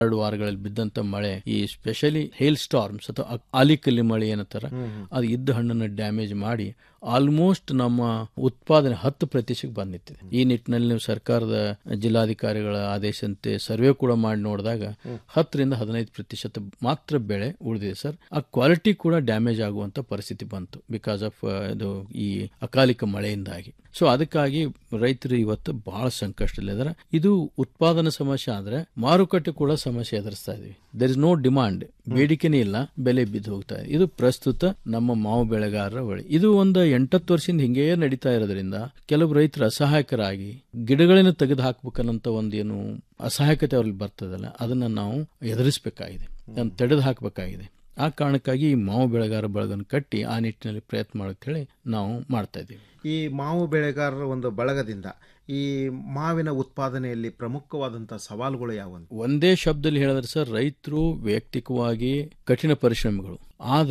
ಎರಡು ವಾರಗಳಲ್ಲಿ ಬಿದ್ದಂತ ಮಳೆ ಈ ಸ್ಪೆಷಲಿ ಹೇಲ್ ಸ್ಟಾರ್ಮ್ಸ್ ಅಥವಾ ಅ- ಆಲಿಕಲ್ಲಿ ಮಳೆ ಏನಂತಾರ ಅದು ಇದ್ದ ಹಣ್ಣನ್ನು ಡ್ಯಾಮೇಜ್ ಮಾಡಿ ಆಲ್ಮೋಸ್ಟ್ ನಮ್ಮ ಉತ್ಪಾದನೆ ಹತ್ತು ಪ್ರತಿಶತಕ್ಕೆ ಬಂದ್ ನಿಂತಿದೆ ಈ ನಿಟ್ಟಿನಲ್ಲಿ ನೀವು ಸರ್ಕಾರದ ಜಿಲ್ಲಾಧಿಕಾರಿಗಳ ಆದೇಶಂತೆ ಸರ್ವೆ ಕೂಡ ಮಾಡಿ ನೋಡಿದಾಗ ಹತ್ತರಿಂದ ಹದಿನೈದು ಪ್ರತಿಶತ ಮಾತ್ರ ಬೆಳೆ ಉಳಿದಿದೆ ಸರ್ ಆ ಕ್ವಾಲಿಟಿ ಕೂಡ ಡ್ಯಾಮೇಜ್ ಆಗುವಂತ ಪರಿಸ್ಥಿತಿ ಬಂತು ಬಿಕಾಸ್ ಆಫ್ ಇದು ಈ ಅಕಾಲಿಕ ಮಳೆಯಿಂದಾಗಿ ಸೊ ಅದಕ್ಕಾಗಿ ರೈತರು ಇವತ್ತು ಬಹಳ ಸಂಕಷ್ಟದಲ್ಲಿದ್ದಾರೆ ಇದು ಉತ್ಪಾದನಾ ಸಮಸ್ಯೆ ಆದ್ರೆ ಮಾರುಕಟ್ಟೆ ಕೂಡ ಸಮಸ್ಯೆ ಎದುರಿಸ್ತಾ ಇದೀವಿ ದರ್ ಇಸ್ ನೋ ಡಿಮಾಂಡ್ ಬೇಡಿಕೆನೇ ಇಲ್ಲ ಬೆಲೆ ಬಿದ್ದು ಹೋಗ್ತಾ ಇದೆ ಇದು ಪ್ರಸ್ತುತ ನಮ್ಮ ಮಾವು ಬೆಳೆಗಾರರ ಬಳಿ ಇದು ಒಂದು ಎಂಟತ್ತು ವರ್ಷದಿಂದ ಹಿಂಗೇ ನಡೀತಾ ಇರೋದ್ರಿಂದ ಕೆಲವು ರೈತರು ಅಸಹಾಯಕರಾಗಿ ಗಿಡಗಳನ್ನು ತೆಗೆದು ಹಾಕ್ಬೇಕನ್ನಂತ ಒಂದೇನು ಅಸಹಾಯಕತೆ ಅವ್ರಲ್ಲಿ ಬರ್ತದಲ್ಲ ಅದನ್ನ ನಾವು ಎದುರಿಸಬೇಕಾಗಿದೆ ಅದನ್ನು ತೆಗೆದು ಹಾಕಬೇಕಾಗಿದೆ ಆ ಕಾರಣಕ್ಕಾಗಿ ಈ ಮಾವು ಬೆಳೆಗಾರ ಬಳಗನ್ನು ಕಟ್ಟಿ ಆ ನಿಟ್ಟಿನಲ್ಲಿ ಪ್ರಯತ್ನ ಮಾಡಕ್ಕೆ ಹೇಳಿ ನಾವು ಮಾಡ್ತಾ ಇದ್ದೀವಿ ಈ ಮಾವು ಬೆಳೆಗಾರರ ಒಂದು ಬಳಗದಿಂದ ಈ ಮಾವಿನ ಉತ್ಪಾದನೆಯಲ್ಲಿ ಪ್ರಮುಖವಾದಂತಹ ಸವಾಲುಗಳು ಯಾವುವು ಒಂದೇ ಶಬ್ದದಲ್ಲಿ ಹೇಳಿದ್ರೆ ಸರ್ ರೈತರು ವೈಯಕ್ತಿಕವಾಗಿ ಕಠಿಣ ಪರಿಶ್ರಮಿಗಳು ಆದ್ರೆ